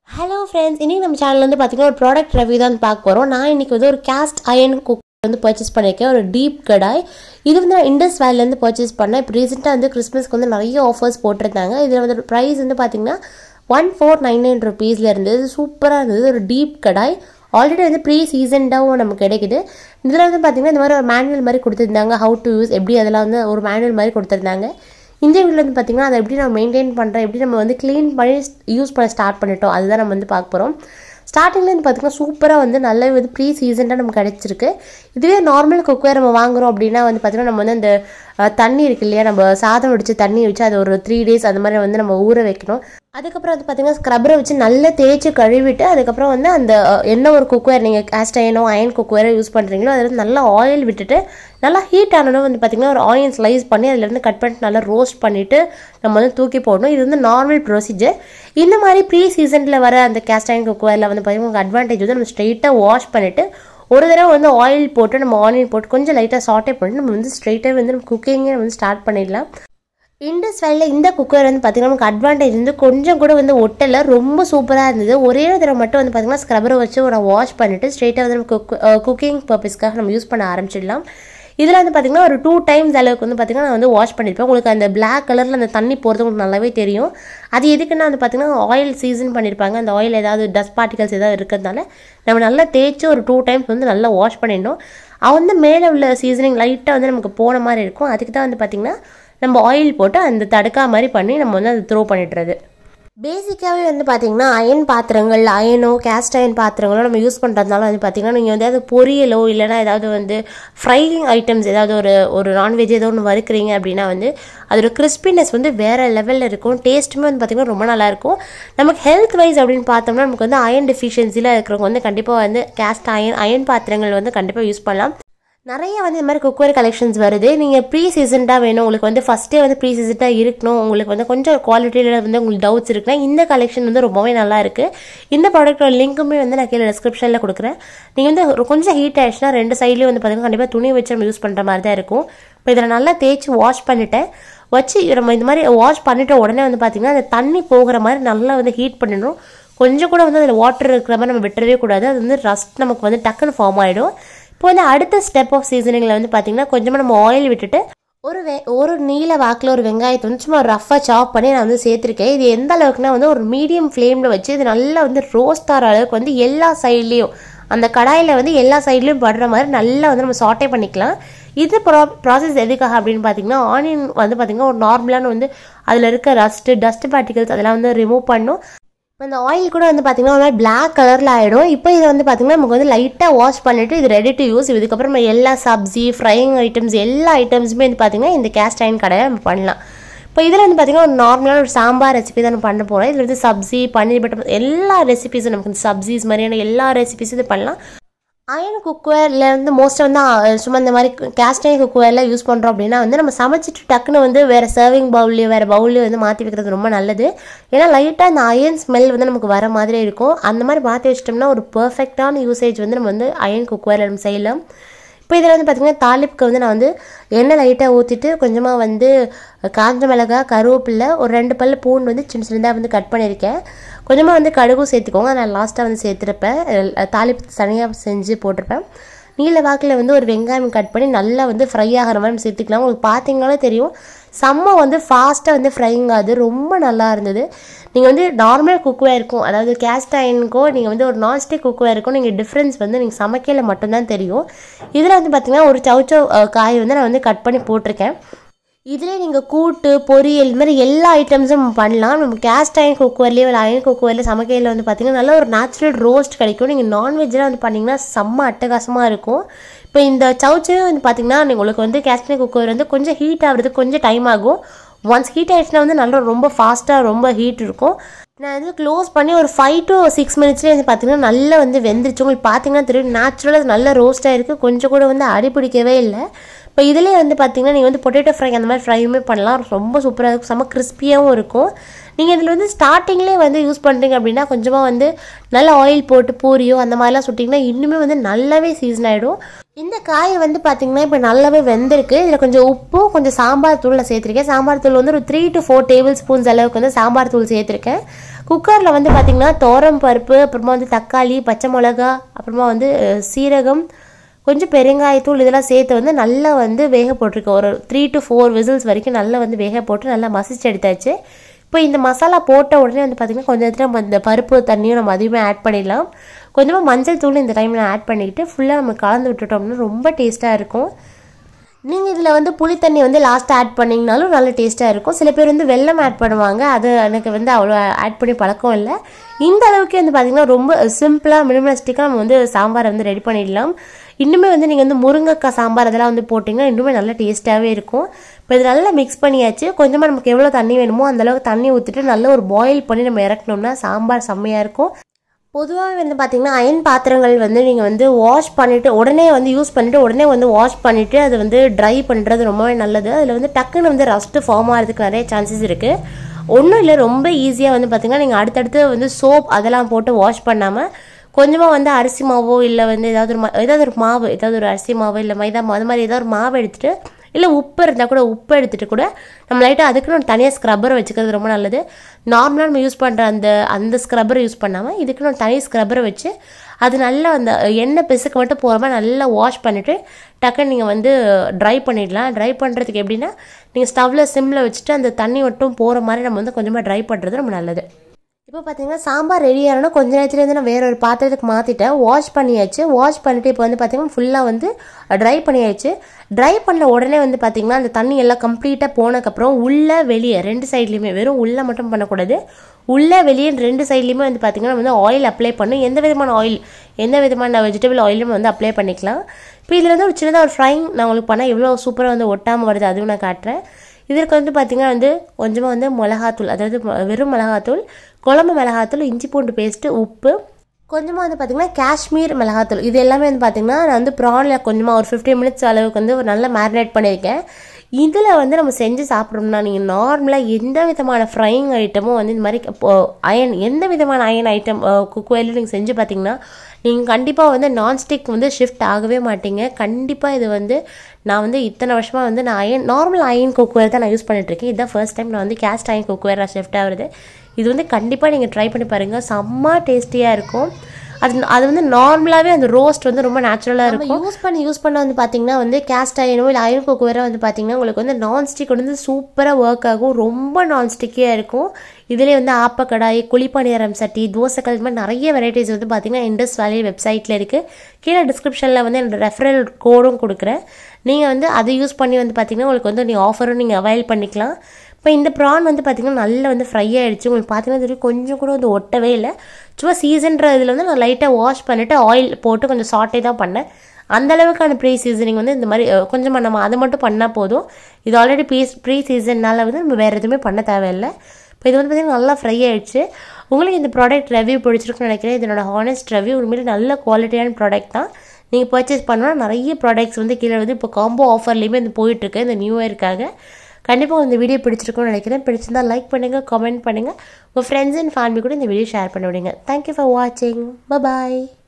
hello friends இன்றைக்கி நம்ம channel வந்து பார்த்தீங்கன்னா ஒரு ப்ராடக்ட் ரிவ்யூ தான் பார்க்க போகிறோம் நான் இன்றைக்கி வந்து ஒரு கேஸ்ட் அயன் குக் வந்து பர்ச்சேஸ் பண்ணியிருக்கேன் ஒரு டீப் கடாய் இது வந்து நான் இண்டஸ் வேல்லேருந்து பர்ச்சேஸ் பண்ணேன் இப்போ ரீசெண்டாக வந்து கிறிஸ்மஸ்க்கு வந்து நிறைய ஆஃபர்ஸ் போட்டிருந்தாங்க இதில் வந்து ப்ரைஸ் வந்து பார்த்தீங்கன்னா ஒன் ஃபோர் நைன் நைன் ருபீஸில் இருந்தது சூப்பராக இருந்தது ஒரு டீப் கடாய் ஆல்ரெடி வந்து ப்ரீ சீசன்டாகவும் நமக்கு கிடைக்குது இதில் வந்து பார்த்தீங்கன்னா இந்த மாதிரி ஒரு மேனுவல் மாதிரி கொடுத்துருந்தாங்க ஹவு டு யூஸ் எப்படி அதெல்லாம் வந்து ஒரு மேனுவல் மாதிரி கொடுத்துருந்தாங்க இந்த வீடியோவில் வந்து பார்த்திங்கன்னா அதை எப்படி நம்ம மெயின்டைன் பண்ணுறோம் எப்படி நம்ம வந்து க்ளீன் பண்ணி யூஸ் பண்ண ஸ்டார்ட் பண்ணிட்டோம் அதுதான் நம்ம வந்து பார்க்க போகிறோம் ஸ்டார்டிங்லேருந்து பார்த்திங்கன்னா சூப்பராக வந்து நல்ல வந்து ப்ரீ சீசனாக நமக்கு கிடச்சிருக்கு இதுவே நார்மல் குக்வேர் நம்ம வாங்குறோம் அப்படின்னா வந்து பார்த்திங்கன்னா நம்ம வந்து அந்த அஹ், தண்ணி இருக்கு இல்லையா நம்ம சாதம் வடித்து தண்ணி வச்சு அது ஒரு த்ரீ டேஸ் அந்த மாதிரி வந்து நம்ம ஊற வைக்கணும் அதுக்கப்புறம் வந்து பார்த்திங்கன்னா ஸ்க்ரப்பரை வச்சு நல்லா தேய்ச்சி கழுவிட்டு அதுக்கப்புறம் வந்து அந்த அஹ், என்ன ஒரு குக்வேர் நீங்கள் கேஸ்ட் அயனோ அயன் குக்வேரோ யூஸ் பண்ணுறீங்களோ அதில் வந்து நல்லா ஆயில் விட்டுட்டு நல்லா ஹீட் ஆனதும் வந்து பார்த்திங்கன்னா ஒரு ஆனியன் ஸ்லைஸ் பண்ணி அதிலேருந்து கட் பண்ணிட்டு நல்லா ரோஸ்ட் பண்ணிவிட்டு நம்ம வந்து தூக்கி போடணும் இது வந்து நார்மல் ப்ரொசீஜர் இந்த மாதிரி ப்ரீ சீசனில் வர அந்த கேஸ்ட் அயன் குக்வேரில் வந்து பார்த்திங்கன்னா உங்களுக்கு அட்வான்டேஜ் வந்து நம்ம ஸ்ட்ரெயிட்டாக வாஷ் பண்ணிவிட்டு ஒரு தடவை வந்து ஆயில் போட்டு நம்ம ஆனியன் போட்டு கொஞ்சம் லைட்டாக சாட்டே பண்ணிட்டு நம்ம வந்து ஸ்ட்ரெயிட்டாக வந்து நம்ம குக்கிங்கை வந்து ஸ்டார்ட் பண்ணிடலாம் இண்டஸ் வேலில் இந்த குக்கர் வந்து பார்த்திங்கன்னா நமக்கு அட்வான்டேஜ் வந்து கொஞ்சம் கூட வந்து ஒட்டலை ரொம்ப சூப்பராக இருந்தது ஒரே ஒரு தடவை மட்டும் வந்து பார்த்திங்கன்னா ஸ்க்ரப்பரை வச்சு ஒரு வாஷ் பண்ணிவிட்டு ஸ்ட்ரெயிட்டாக வந்து நம்ம குக் குக்கிங் பர்பஸ்க்காக நம்ம யூஸ் பண்ண ஆரம்பிச்சிடலாம் இதில் வந்து பார்த்திங்கன்னா ஒரு டூ டைம்ஸ் அளவுக்கு வந்து பார்த்திங்கன்னா நான் வந்து வாஷ் பண்ணியிருப்பேன் உங்களுக்கு அந்த Black கலரில் அந்த தண்ணி போகிறது உங்களுக்கு நல்லாவே தெரியும் அது எதுக்குன்னா வந்து பார்த்திங்கன்னா ஆயில் சீசன் பண்ணியிருப்பாங்க அந்த ஆயில் ஏதாவது டஸ்ட் பார்ட்டிகல்ஸ் ஏதாவது இருக்கிறதுனால நம்ம நல்லா தேய்ச்சி ஒரு டூ டைம்ஸ் வந்து நல்லா வாஷ் பண்ணிடணும் அது வந்து மேலே உள்ள சீசனிங் லைட்டாக வந்து நமக்கு போன மாதிரி இருக்கும் அதுக்கு தான் வந்து பார்த்திங்கன்னா நம்ம ஆயில் போட்டு அந்த தடுக்கா மாதிரி பண்ணி நம்ம வந்து அதை த்ரோ பண்ணிடுறது பேசிக்காகவே வந்து பார்த்தீங்கன்னா அயன் பாத்திரங்கள் அயனோ கேஸ்ட் அயன் பாத்திரங்களோ நம்ம யூஸ் பண்ணுறதுனால வந்து பார்த்தீங்கன்னா நீங்கள் வந்து ஏதாவது பொரியலோ இல்லைனா ஏதாவது வந்து ஃப்ரைங் ஐட்டம்ஸ் ஏதாவது ஒரு ஒரு நான்வெஜ் ஏதோ ஒன்று வறுக்கிறீங்க அப்படின்னா வந்து அதோட கிறிஸ்பினஸ் வந்து வேறு லெவலில் இருக்கும் டேஸ்ட்டுமே வந்து பார்த்திங்கன்னா ரொம்ப நல்லாயிருக்கும் நமக்கு ஹெல்த் வைஸ் அப்படின்னு பார்த்தோம்னா நமக்கு வந்து அயன் டெஃபிஷியன்சியில் இருக்கிறவங்க வந்து கண்டிப்பாக வந்து கேஸ்ட் அயன் அயன் பாத்திரங்கள் வந்து கண்டிப்பாக யூஸ் பண்ணலாம் நிறைய வந்து இந்த மாதிரி குக்வேர் கலெக்ஷன்ஸ் வருது நீங்கள் ப்ரீ சீசன்டாக வேணும் உங்களுக்கு வந்து ஃபஸ்ட்டே வந்து ப்ரீ சீசன்டாக இருக்கணும் உங்களுக்கு வந்து கொஞ்சம் குவாலிட்டியில் வந்து உங்களுக்கு டவுட்ஸ் இருக்குன்னா இந்த கலெக்ஷன் வந்து ரொம்பவே நல்லா இருக்குது இந்த ப்ராடக்ட்டோட லிங்க்குமே வந்து நான் கீழே டிஸ்கிரிப்ஷனில் கொடுக்குறேன் நீங்கள் வந்து ஒரு கொஞ்சம் ஹீட் ஆயிடுச்சுன்னா ரெண்டு சைட்லேயும் வந்து பார்த்தீங்கன்னா கண்டிப்பாக துணி வச்சு நம்ம யூஸ் பண்ணுற மாதிரி தான் இருக்கும் இப்போ இதில் நல்லா தேய்ச்சி வாஷ் பண்ணிட்டேன் வச்சு நம்ம இந்த மாதிரி வாஷ் பண்ணிட்ட உடனே வந்து பார்த்திங்கன்னா அந்த தண்ணி போகிற மாதிரி நல்லா வந்து ஹீட் பண்ணிடணும் கொஞ்சம் கூட வந்து அதில் வாட்டர் இருக்கிற மாதிரி நம்ம விட்டுறவே கூடாது அது வந்து ரஸ்ட் நமக்கு வந்து டக்குன்னு ஃபார்ம் ஆகிடும் இப்போ வந்து அடுத்த ஸ்டெப் ஆஃப் சீசனிங்கில் வந்து பார்த்தீங்கன்னா கொஞ்சமாக நம்ம ஆயில் விட்டுட்டு ஒரு வெ ஒரு நீல வாக்கில் ஒரு வெங்காயத்தை வந்து சும்மா ரஃபாக சாப் பண்ணி நான் வந்து சேர்த்துருக்கேன் இது எந்த அளவுக்குனா வந்து ஒரு மீடியம் ஃப்ளேமில் வச்சு இது நல்லா வந்து ரோஸ்ட் ஆகிற அளவுக்கு வந்து எல்லா சைட்லேயும் அந்த கடாயில் வந்து எல்லா சைட்லேயும் படுற மாதிரி நல்லா வந்து நம்ம சாட்டே பண்ணிக்கலாம் இது ப்ரா ப்ராசஸ் எதுக்காக அப்படின்னு பார்த்தீங்கன்னா ஆனியன் வந்து பார்த்தீங்கன்னா ஒரு நார்மலான வந்து அதில் இருக்க ரஸ்ட்டு டஸ்ட் பார்ட்டிகல்ஸ் அதெல்லாம் வந்து ரிமூவ் பண்ணும் இப்போ இந்த ஆயில் கூட வந்து பார்த்தீங்கன்னா ஒரு மாதிரி பிளாக் கலரில் ஆகிடும் இப்போ இதை வந்து பார்த்தீங்கன்னா நமக்கு வந்து லைட்டாக வாஷ் பண்ணிவிட்டு இது ரெடி டு யூஸ் இதுக்கப்புறம் நம்ம எல்லா சப்ஜி ஃப்ரைங் ஐட்டம்ஸ் எல்லா ஐட்டம்ஸுமே வந்து பார்த்தீங்கன்னா இந்த கேஸ்ட் அயன் கடையில் நம்ம பண்ணலாம் இப்போ இதில் வந்து பார்த்தீங்கன்னா ஒரு நார்மலான ஒரு சாம்பார் ரெசிபி தான் நம்ம பண்ண போகிறோம் இதில் வந்து சப்ஜி பன்னீர் பட்டர் எல்லா ரெசிபிஸும் நமக்கு இந்த சப்ஜிஸ் மாதிரியான எல்லா ரெசிபிஸும் இது பண்ணலாம் அயன் குக்வேரில் வந்து மோஸ்ட்டாக வந்து அஹ், சும்மா இந்த மாதிரி கேஸ்ட் அயன் குக்வேரில் யூஸ் பண்ணுறோம் அப்படின்னா வந்து நம்ம சமைச்சிட்டு டக்குன்னு வந்து வேறு சர்விங் பவுல்லையோ வேறு பவுல்லையோ வந்து மாற்றி வைக்கிறது ரொம்ப நல்லது ஏன்னா லைட்டாக அந்த அயன் ஸ்மெல் வந்து நமக்கு வர மாதிரி இருக்கும் அந்த மாதிரி மாற்றி வச்சிட்டோம்னா ஒரு பர்ஃபெக்டான யூசேஜ் வந்து நம்ம வந்து அயன் குக்வேரில் நம்ம செய்யலாம் இப்போ இதில் வந்து பார்த்திங்கன்னா தாளிப்புக்கு வந்து நான் வந்து எண்ணெய் லைட்டாக ஊற்றிட்டு கொஞ்சமாக வந்து காஞ்ச மிளகாய் கருவேப்பில்லை ஒரு ரெண்டு பல்லு பூண்டு வந்து சின்ன சின்னதாக வந்து கட் பண்ணியிருக்கேன் கொஞ்சமாக வந்து கடுகும் சேர்த்துக்கோங்க நான் லாஸ்ட்டாக வந்து சேர்த்துருப்பேன் அஹ் தாளிப்பு தனியாக செஞ்சு போட்டிருப்பேன் நீல வாக்கில் வந்து ஒரு வெங்காயம் கட் பண்ணி நல்லா வந்து ஃப்ரை ஆகிற மாதிரி நம்ம சேர்த்துக்கலாம் உங்களுக்கு பார்த்தீங்கனாலே தெரியும் செம்ம வந்து ஃபாஸ்ட்டாக வந்து ஃப்ரைங் ஆகுது ரொம்ப நல்லா இருந்தது நீங்கள் வந்து நார்மல் குக்வேர் இருக்கும் அதாவது கேஸ்ட் அயனுக்கோ நீங்கள் வந்து ஒரு நான்ஸ்டிக் குக்வேர் இருக்கும் நீங்கள் டிஃப்ரென்ஸ் வந்து நீங்கள் சமைக்கல மட்டும்தான் தெரியும் இதில் வந்து பார்த்தீங்கன்னா ஒரு சவுச்சோ காய் வந்து நான் வந்து கட் பண்ணி போட்டிருக்கேன் இதிலே நீங்கள் கூட்டு பொரியல் இது மாதிரி எல்லா ஐட்டம்ஸும் நம்ம பண்ணலாம் நம்ம கேஸ்ட் அயன் குக்கர்லேயோ இல்லை அயன் குக்கர்லேயே சமைக்கையில் வந்து பார்த்திங்கன்னா நல்ல ஒரு நேச்சுரல் ரோஸ்ட் கிடைக்கும் நீங்கள் நான்வெஜ்லாம் வந்து பண்ணிங்கன்னா செம்ம அட்டகாசமாக இருக்கும் இப்போ இந்த சவுச்சவே வந்து பார்த்திங்கன்னா நீங்கள் உங்களுக்கு வந்து கேஸ்ட் அயன் குக்கர் வந்து கொஞ்சம் ஹீட் ஆகிறதுக்கு கொஞ்சம் டைம் ஆகும் ஒன்ஸ் ஹீட் ஆயிடுச்சுன்னா வந்து நல்லா ரொம்ப ஃபாஸ்ட்டாக ரொம்ப ஹீட் இருக்கும் நான் வந்து க்ளோஸ் பண்ணி ஒரு ஃபைவ் டு சிக்ஸ் மினிட்ஸ்லேயே வந்து பார்த்தீங்கன்னா நல்லா வந்து வெந்துருச்சு உங்களுக்கு பார்த்தீங்கன்னா தெரியும் நேச்சுரலாக நல்ல ரோஸ்ட்டாக இருக்குது கொஞ்சம் கூட வந்து அடி பிடிக்கவே இல்லை இப்போ இதிலே வந்து பார்த்தீங்கன்னா நீங்கள் வந்து பொட்டேட்டோ ஃப்ரை அந்த மாதிரி ஃப்ரையுமே பண்ணலாம் ரொம்ப சூப்பராக இருக்கும் செம்ம கிறிஸ்பியாகவும் இருக்கும் நீங்கள் இதில் வந்து ஸ்டார்டிங்லேயே வந்து யூஸ் பண்ணுறீங்க அப்படின்னா கொஞ்சமாக வந்து நல்ல ஆயில் போட்டு பூரியோ அந்த மாதிரிலாம் சுட்டிங்கன்னா இன்னுமே வந்து நல்லாவே சீசன் ஆகிடும் இந்த காய் வந்து பார்த்தீங்கன்னா இப்போ நல்லாவே வெந்திருக்கு இதில் கொஞ்சம் உப்பும் கொஞ்சம் சாம்பார் தூள் நான் சேர்த்துருக்கேன் சாம்பார் தூள் வந்து ஒரு three to four table spoons அளவுக்கு வந்து சாம்பார் தூள் சேர்த்துருக்கேன் குக்கரில் வந்து பார்த்திங்கன்னா தோரம் பருப்பு அப்புறமா வந்து தக்காளி பச்சை மிளகா அப்புறமா வந்து அஹ், சீரகம் கொஞ்சம் பெருங்காயத்தூள் இதெல்லாம் சேர்த்து வந்து நல்லா வந்து வேக போட்டிருக்கேன் ஒரு த்ரீ டு ஃபோர் விசில்ஸ் வரைக்கும் நல்லா வந்து வேக போட்டு நல்லா மசிச்சு எடுத்தாச்சு இப்போ இந்த மசாலா போட்ட உடனே வந்து பார்த்திங்கன்னா கொஞ்சம் நேரத்தில் நம்ம இந்த பருப்பு தண்ணியும் நம்ம அதிகமாக ஆட் பண்ணிடலாம் கொஞ்சமாக மஞ்சள் தூள் இந்த டைமில் ஆட் பண்ணிக்கிட்டு ஃபுல்லாக நம்ம கலந்து விட்டுட்டோம்னா ரொம்ப டேஸ்ட்டாக இருக்கும் நீங்கள் இதில் வந்து புளி தண்ணி வந்து லாஸ்ட்டாக ஆட் பண்ணிங்கனாலும் நல்ல டேஸ்ட்டாக இருக்கும் சில பேர் வந்து வெல்லம் ஆட் பண்ணுவாங்க அது எனக்கு வந்து அவ்வளோ ஆட் பண்ணி பழக்கம் இல்லை இந்த அளவுக்கு வந்து பார்த்திங்கன்னா ரொம்ப சிம்பிளாக மினிமலிஸ்டிக்காக நம்ம வந்து சாம்பாரை வந்து ரெடி பண்ணிடலாம் இன்னுமே வந்து நீங்கள் வந்து முருங்கைக்காய் சாம்பார் அதெல்லாம் வந்து போட்டிங்கன்னா இன்னுமே நல்ல டேஸ்ட்டாகவே இருக்கும் இப்போ இது நல்லா மிக்ஸ் பண்ணியாச்சு கொஞ்சமாக நமக்கு எவ்வளோ தண்ணி வேணுமோ அந்த அளவுக்கு தண்ணி ஊற்றிட்டு நல்ல ஒரு பாயில் பண்ணி நம்ம இறக்கணும்னா சாம்பார் செம்மையாக இருக்கும் பொதுவாகவே வந்து பார்த்தீங்கன்னா அயன் பாத்திரங்கள் வந்து நீங்கள் வந்து வாஷ் பண்ணிவிட்டு உடனே வந்து யூஸ் பண்ணிவிட்டு உடனே வந்து வாஷ் பண்ணிவிட்டு அதை வந்து ட்ரை பண்ணுறது ரொம்பவே நல்லது அதில் வந்து டக்குன்னு வந்து ரஸ்ட்டு ஃபார்ம் ஆகிறதுக்கு நிறைய சான்சஸ் இருக்குது ஒன்றும் இல்லை ரொம்ப ஈஸியாக வந்து பார்த்தீங்கன்னா நீங்கள் அடுத்தடுத்து வந்து சோப் அதெல்லாம் போட்டு வாஷ் பண்ணாமல் கொஞ்சமாக வந்து அரிசி மாவோ இல்லை வந்து ஏதாவது ஒரு மா- ஏதாவது ஒரு மாவு ஏதாவது ஒரு அரிசி மாவு இல்லை மைதா மாவு அது மாதிரி ஏதாவது ஒரு மாவு எடுத்துகிட்டு இல்லை உப்பு இருந்தால் கூட உப்பு எடுத்துகிட்டு கூட நம்ம லைட்டாக அதுக்குன்னு தனியாக ஸ்க்ரப்பர் வச்சுக்கிறது ரொம்ப நல்லது நார்மலாக நம்ம யூஸ் பண்ணுற அந்த அந்த ஸ்க்ரப்பரை யூஸ் பண்ணாமல் இதுக்குன்னு ஒரு தனி ஸ்க்ரப்பரை வச்சு அது நல்லா அந்த எண்ணெய் பிசுக்கு மட்டும் போகிற மாதிரி நல்லா வாஷ் பண்ணிவிட்டு டக்குன்னு நீங்கள் வந்து ட்ரை பண்ணிடலாம் ட்ரை பண்ணுறதுக்கு எப்படின்னா நீங்கள் ஸ்டவ்வில் சிம்மில் வச்சுட்டு அந்த தண்ணி மட்டும் போகிற மாதிரி நம்ம வந்து கொஞ்சமாக ட்ரை பண்ணுறது ரொம்ப நல்லது இப்போ பார்த்தீங்கன்னா சாம்பார் ரெடி ஆகணும் கொஞ்ச நேரத்துலேருந்து நான் வேற ஒரு பாத்திரத்துக்கு மாற்றிட்டேன் வாஷ் பண்ணியாச்சு வாஷ் பண்ணிட்டு இப்போ வந்து பார்த்தீங்கன்னா ஃபுல்லாக வந்து ட்ரை பண்ணியாச்சு ட்ரை பண்ண உடனே வந்து பார்த்தீங்கன்னா அந்த தண்ணி எல்லாம் கம்ப்ளீட்டாக போனதுக்கப்புறம் உள்ளே வெளியே ரெண்டு சைட்லேயுமே வெறும் உள்ளே மட்டும் பண்ணக்கூடாது உள்ளே வெளியே ரெண்டு சைட்லேயுமே வந்து பார்த்தீங்கன்னா வந்து ஆயில் அப்ளை பண்ணும் எந்த விதமான ஆயில் எந்த விதமான வெஜிடபிள் ஆயிலும் வந்து அப்ளை பண்ணிக்கலாம் இப்போ இதில் வந்து ஒரு சின்னதாக ஒரு ஃப்ரைங் நான் உங்களுக்கு பண்ணால் எவ்வளோ சூப்பராக வந்து ஒட்டாமல் வருது அதுவும் நான் காட்டுறேன் இதற்கு வந்து பார்த்திங்கன்னா வந்து கொஞ்சமாக வந்து மிளகாத்தூள் அதாவது ம- வெறும் மிளகாத்தூள் குழம்பு மிளகாத்தூள் இஞ்சி பூண்டு பேஸ்ட்டு உப்பு கொஞ்சமாக வந்து பார்த்திங்கன்னா காஷ்மீர் மிளகாத்தூள் இது எல்லாமே வந்து பார்த்திங்கன்னா நான் வந்து ப்ரானில் கொஞ்சமாக ஒரு 15 மினிட்ஸ் அளவுக்கு வந்து ஒரு நல்லா மேரினேட் பண்ணியிருக்கேன் இதில் வந்து நம்ம செஞ்சு சாப்பிட்றோம்னா நீங்கள் நார்மலாக எந்த விதமான ஃப்ரைங் ஐட்டமும் வந்து இந்த மாதிரி அயன் எந்த விதமான அயன் ஐட்டம் குக்வேலும் நீங்கள் செஞ்சு பார்த்தீங்கன்னா நீங்கள் கண்டிப்பாக வந்து நான்ஸ்டிக் வந்து ஷிஃப்ட் ஆகவே மாட்டீங்க கண்டிப்பாக இது வந்து நான் வந்து இத்தனை வருஷமாக வந்து நான் அயன் நார்மல் அயன் குக்வேர் தான் நான் யூஸ் பண்ணிட்டு இருக்கேன் இதுதான் ஃபர்ஸ்ட் டைம் நான் வந்து கேஸ்ட் அயன் குக்வேர் நான் ஷிஃப்ட் ஆகுறது இது வந்து கண்டிப்பாக நீங்கள் ட்ரை பண்ணி பாருங்கள் செம்ம டேஸ்டியாக இருக்கும் அது அது வந்து நார்மலாகவே அந்த ரோஸ்ட் வந்து ரொம்ப நேச்சுரலாக இருக்கும் யூஸ் பண்ணி யூஸ் பண்ண வந்து பார்த்தீங்கன்னா வந்து கேஸ்ட் அயனோ இல்லை அயன் குக்குவரோ வந்து பார்த்தீங்கன்னா உங்களுக்கு வந்து நான்ஸ்டிக் வந்து சூப்பராக ஒர்க் ஆகும் ரொம்ப நான்ஸ்டிக்கியாக இருக்கும் இதிலே வந்து ஆப்பக்கடாய் குழிப்பணியாரம் சட்டி தோசைக்கல் இது மாதிரி நிறைய வெரைட்டிஸ் வந்து பார்த்தீங்கன்னா இண்டஸ் வேலி வெப்சைட்டில் இருக்குது கீழே டிஸ்கிரிப்ஷனில் வந்து என்னோட ரெஃபரல் கோடும் கொடுக்குறேன் நீங்கள் வந்து அதை யூஸ் பண்ணி வந்து பார்த்தீங்கன்னா உங்களுக்கு வந்து நீங்கள் ஆஃபரும் நீங்கள் அவைல் பண்ணிக்கலாம் இப்போ இந்த ப்ரான் வந்து பார்த்திங்கன்னா நல்லா வந்து ஃப்ரை ஆயிடுச்சு உங்களுக்கு பார்த்தீங்கன்னா தெரியும் கொஞ்சம் கூட வந்து ஒட்டவே இல்லை சும்மா சீசன்ற இதில் வந்து நான் லைட்டாக வாஷ் பண்ணிவிட்டு ஆயில் போட்டு கொஞ்சம் சாட்டே தான் பண்ணேன் அந்த அளவுக்கான ப்ரீ சீசனிங் வந்து இந்த மாதிரி அஹ், கொஞ்சமாக நம்ம அதை மட்டும் பண்ணால் போதும் இது ஆல்ரெடி ப்ரீ ப்ரீ சீசன்னால வந்து நம்ம வேறு எதுவுமே பண்ண தேவையில்லை இப்போ இது வந்து பார்த்திங்கன்னா நல்லா ஃப்ரை ஆயிடுச்சு உங்களுக்கு இந்த ப்ராடக்ட் ரிவ்யூ பிடிச்சிருக்குன்னு நினைக்கிறேன் இதனோட ஹானஸ்ட் ரிவ்யூ உண்மையிலே நல்ல குவாலிட்டியான ப்ராடக்ட் தான் நீங்கள் பர்ச்சேஸ் பண்ணால் நிறைய ப்ராடக்ட்ஸ் வந்து கீழே வந்து இப்போ காம்போ ஆஃபர்லேயுமே வந்து போயிட்டுருக்கு இந்த நியூ இயர்க்காக கண்டிப்பாக இந்த வீடியோ பிடிச்சிருக்கும்னு நினைக்கிறேன் பிடிச்சிருந்தா லைக் பண்ணுங்கள் கமெண்ட் பண்ணுங்கள் உங்கள் ஃப்ரெண்ட்ஸ் அண்ட் ஃபேமிலி கூட இந்த வீடியோ ஷேர் பண்ணி விடுங்க தேங்க்யூ ஃபார் வாட்சிங் பாய்